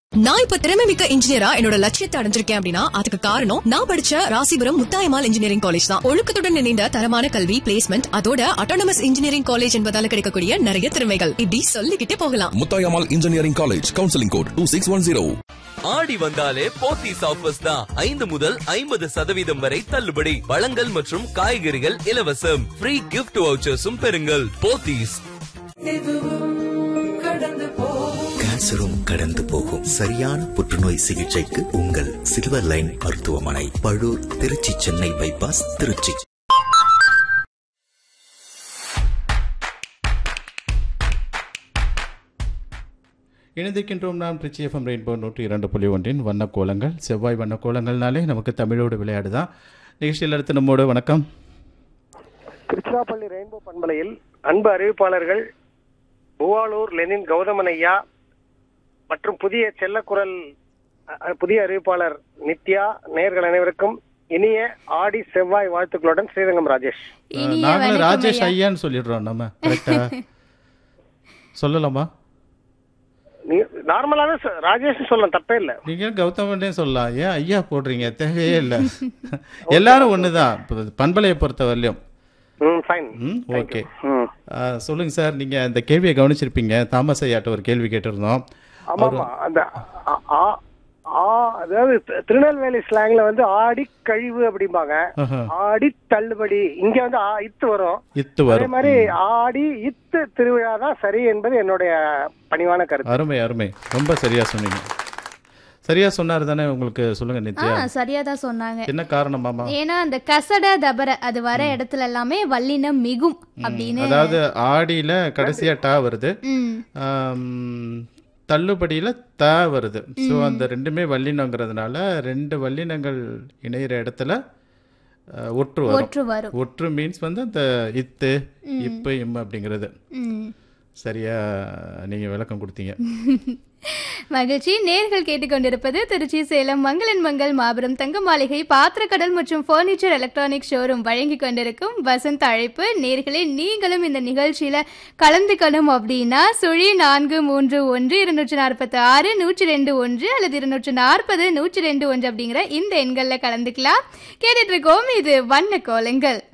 நான் இப்ப திறமை மிக்க இன்ஜினியரா என்னோட லட்சியத்தை அடைஞ்சிருக்கேன் அப்படின்னா அதுக்கு காரணம் நான் படிச்ச ராசிபுரம் முத்தாயமால் இன்ஜினியரிங் காலேஜ் தான் ஒழுக்கத்துடன் இணைந்த தரமான கல்வி பிளேஸ்மெண்ட் அதோட அட்டானமஸ் இன்ஜினியரிங் காலேஜ் என்பதால கிடைக்கக்கூடிய நிறைய திறமைகள் இப்படி சொல்லிக்கிட்டே போகலாம் Muthayammal engineering college counselling code two six one zero ஆடி வந்தாலே போத்தீஸ் ஆஃபர்ஸ் தான் ஐந்து முதல் ஐம்பது சதவீதம் வரை தள்ளுபடி பழங்கள் மற்றும் காய்கறிகள் இலவசம் ஃப்ரீ கிஃப்ட் வவுச்சர்ஸும் பெறுங்கள் போத்தீஸ் கேன்சரும் கடந்து போகும் சரியான புற்றுநோய் சிகிச்சைக்கு உங்கள் சில்வர் லைன் மருத்துவமனை பழூர் திருச்சி சென்னை பைபாஸ் திருச்சி இணைந்திருக்கின்றோம் நாம் திருச்சி எஃப்எம் ரெயின்போ நூற்றி இரண்டு புள்ளி ஒன்றின் வண்ணக்கோலங்கள் செவ்வாய் வண்ணக்கோலங்கள்னாலே நமக்கு தமிழோடு விளையாடு தான் நிகழ்ச்சியில் அடுத்து நம்மோடு வணக்கம் திருச்சிராப்பள்ளி ரெயின்போ பண்பலையில் அன்பு அறிவிப்பாளர்கள் பூவாலூர் லெனின் கௌதமன் ஐயா மற்றும் புதிய செல்லக்குரல் அ, அ, புதிய அறிவிப்பாளர் நித்யா நேர்கள் அனைவருக்கும் இனிய ஆடி செவ்வாய் வாழ்த்துக்களுடன் ஸ்ரீரங்கம் ராஜேஷ் இனிய நாங்களும் வணக்கம் ராஜேஷ் ஐயா. ஐயான்னு சொல்லிடுறோம் நம்ம கரெக்டா சொல்லலாமா நீ நார்மலாவே சொ- ராஜேஷ் சொல்லலாம் தப்பே இல்ல நீங்க கௌதமனே சொல்லலாம் ஏன் ஐயா போடுறீங்க தேவையே இல்லை எல்லாரும் ஒன்று தான் பண்பலையை பொறுத்த வரலையும் ம் ஃபைன் ம் ஓகே ம் சொல்லுங்க சார் நீங்க இந்த கேள்வியை கவனிச்சிருப்பீங்க தாமஸ் ஐயாட்ட ஒரு கேள்வி கேட்டிருந்தோம் ஆமா ஆமா அந்த ஆ- ஆ- ஆ- அதாவது தி- திருநெல்வேலி ஸ்லாங்ல வந்து ஆடி கழிவு அப்படிம்பாங்க ஆஹா. ஆடி தள்ளுபடி இங்க வந்து ஆ இத்து வரும் இத்து அதே வரும் மாதிரி ஆடி இத்து திருவிழா தான் சரி என்பது என்னுடைய பணிவான கருத்து அருமை அருமை ரொம்ப சரியா சொன்னீங்க சரியா சொன்னார் தானே உங்களுக்கு சொல்லுங்க ஆ நித்யா சரியா தான் சொன்னாங்க என்ன காரணமாமா ஏன்னா அந்த கசட தபர அது வர இடத்துல எல்லாமே வல்லினம் மிகும் அப்படின்னு அதாவது ஆடியில கடைசியா டா வருது ம் ஆம், தள்ளுபடியில த வருது ஸோ அந்த ரெண்டுமே வல்லினங்கிறதுனால ரெண்டு வல்லினங்கள் இணையிற இடத்துல அஹ், ஒற்று வரும் ஒற்று வரும் ஒற்று மீன்ஸ் வந்து அந்த இத்து இப்பு இம்மு அப்படிங்கிறது ம் சரியா நீங்க விளக்கம் கொடுத்தீங்க மகிழ்ச்சி நேர்கள் கேட்டுக்கொண்டிருப்பது திருச்சி சேலம் மங்களன் மங்கள் மாபெரும் தங்க மாளிகை பாத்திரக்கடல் மற்றும் ஃபர்னிச்சர் எலக்ட்ரானிக் ஷோரூம் வழங்கி கொண்டிருக்கும் வசந்த் அழைப்பு நேர்களே நீங்களும் இந்த நிகழ்ச்சியில கலந்துக்கணும் அப்படின்னா சுழி நான்கு மூன்று ஒன்று இருநூற்றி நாற்பத்தி ஆறு நூற்றி ரெண்டு ஒன்று அல்லது இருநூற்றி நாற்பது நூற்றி ரெண்டு ஒன்று அப்படிங்கிற இந்த எண்களில் கலந்துக்கலாம் கேட்டுட்டு இருக்கோம் இது வண்ண கோலங்கள்